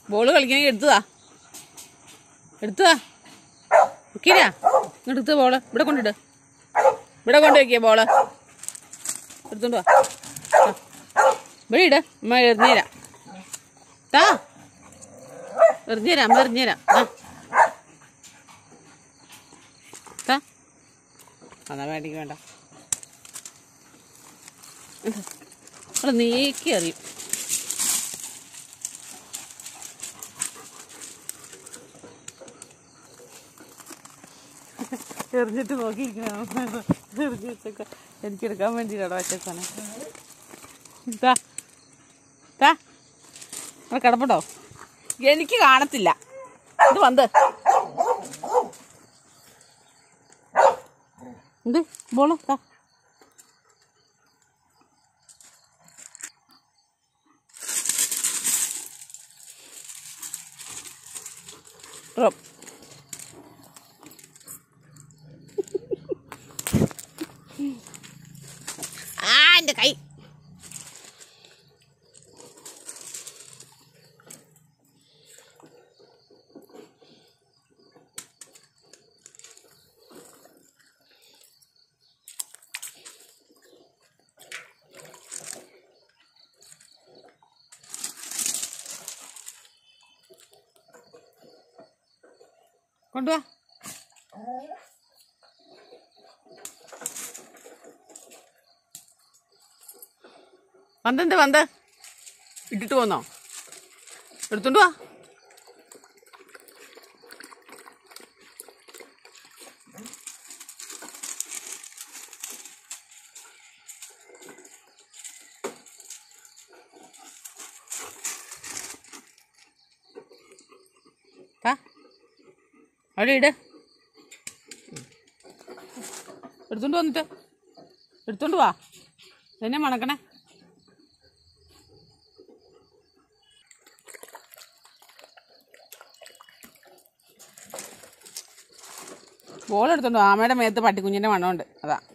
Ball കളിക്കണമെങ്കിൽ എടുത്തതാ എടുത്തതാ കിരാ ഇങ്ങോട്ട് എടുത്ത് ബോള് ഇവിടെ കൊണ്ടിട്ട് ഇവിടെ കൊണ്ട് വെക്കിയ ബോള് എടുത്തോണ്ട് വാ ആ. ഇവിടെ ഇട് അമ്മ എറിഞ്ഞുതരാം താ എറിഞ്ഞുതരാം അമ്മ എറിഞ്ഞുതരാം ആ താ എന്നാ വേണ്ടിക്ക് വേണ്ട അവിടെ നീക്കി അറിയും എറിഞ്ഞിട്ട് നോക്കിയിരിക്കണം എറിഞ്ഞ് വെച്ചൊക്കെ എനിക്കെടുക്കാൻ വേണ്ടിയിട്ടാണ് വെച്ചേക്കാണ് താ താ അവിടെ കിടപ്പുണ്ടോ എനിക്ക് കാണത്തില്ല ഇത് വന്ന് എന്ത് ബോള് താ ഡ്രോപ്പ് ആ എൻ്റെ കൈ കൊണ്ടുവാ വന്നെന്ത് വന്ന് ഇട്ടിട്ട് പോന്നോ എടുത്തോണ്ട് വാ താ അവിടെ ഇട് എടുത്തോണ്ട് വന്നിട്ട് എടുത്തോണ്ട് വാ എന്നെ മണക്കണേ ബോൾ എടുത്തോണ്ട് വാ. ആമയുടെ മേത്ത് പട്ടിക്കുഞ്ഞിന്റെ മണമുണ്ട് അതാ